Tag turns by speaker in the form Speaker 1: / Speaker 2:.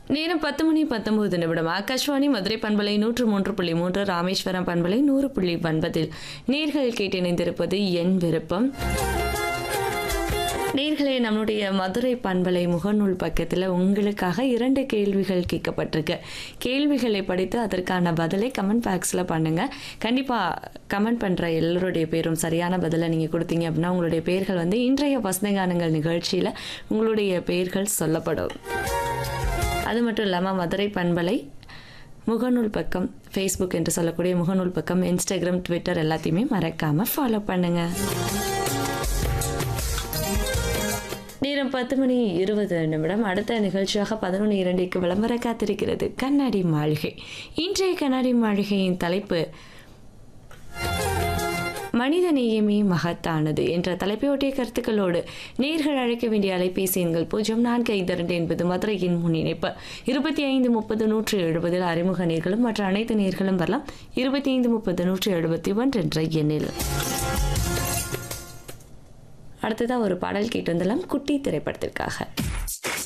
Speaker 1: நேரம் பத்து மணி பத்தொன்பது நிமிடம் ஆகாஷ்வாணி மதுரை பண்பலை நூற்று மூன்று புள்ளி மூன்று ராமேஸ்வரம் பண்பலை நூறு புள்ளி ஒன்பதில் நேர்கள் கேட்டிணைந்திருப்பது என் விருப்பம் நேர்களே நம்முடைய மதுரை பண்பலை முகநூல் பக்கத்தில் உங்களுக்காக இரண்டு கேள்விகள் கேட்கப்பட்டிருக்கு கேள்விகளை படித்து அதற்கான பதிலை கமெண்ட் பாக்ஸில் பண்ணுங்கள் கண்டிப்பாக கமெண்ட் பண்ணுற எல்லோருடைய பேரும் சரியான பதிலை நீங்கள் கொடுத்தீங்க அப்படின்னா உங்களுடைய பேர்கள் வந்து இன்றைய வசந்தகானங்கள் நிகழ்ச்சியில் உங்களுடைய பெயர்கள் சொல்லப்படும் அது மட்டும் இல்லாமல் மதுரை பண்பலை முகநூல் பக்கம் ஃபேஸ்புக் என்று சொல்லக்கூடிய முகநூல் பக்கம் இன்ஸ்டாகிராம் ட்விட்டர் எல்லாத்தையுமே மறக்காமல் ஃபாலோ பண்ணுங்கள் நேரம் பத்து மணி இருபது நிமிடம் அடுத்த நிகழ்ச்சியாக பதினொன்று இரண்டுக்கு விளம்பர காத்திருக்கிறது கண்ணாடி மாளிகை இன்றைய கண்ணாடி மாளிகையின் தலைப்பு மனித நேயமே மகத்தானது என்ற தலைப்பையொட்டிய கருத்துக்களோடு நேர்கள் அழைக்க வேண்டிய அலைபேசி எண்கள் பூஜ்ஜியம் நான்கு ஐந்து இரண்டு என்பது மதுரையின் முன்னிணைப்பு இருபத்தி ஐந்து முப்பது நூற்று எழுபதில் அறிமுக நேர்களும் மற்ற அனைத்து நேர்களும் வரலாம் இருபத்தி ஐந்து முப்பது நூற்று எழுபத்தி ஒன்று என்ற எண்ணில் அடுத்ததாக ஒரு பாடல் கேட்டு வந்துடலாம் குட்டி திரைப்படத்திற்காக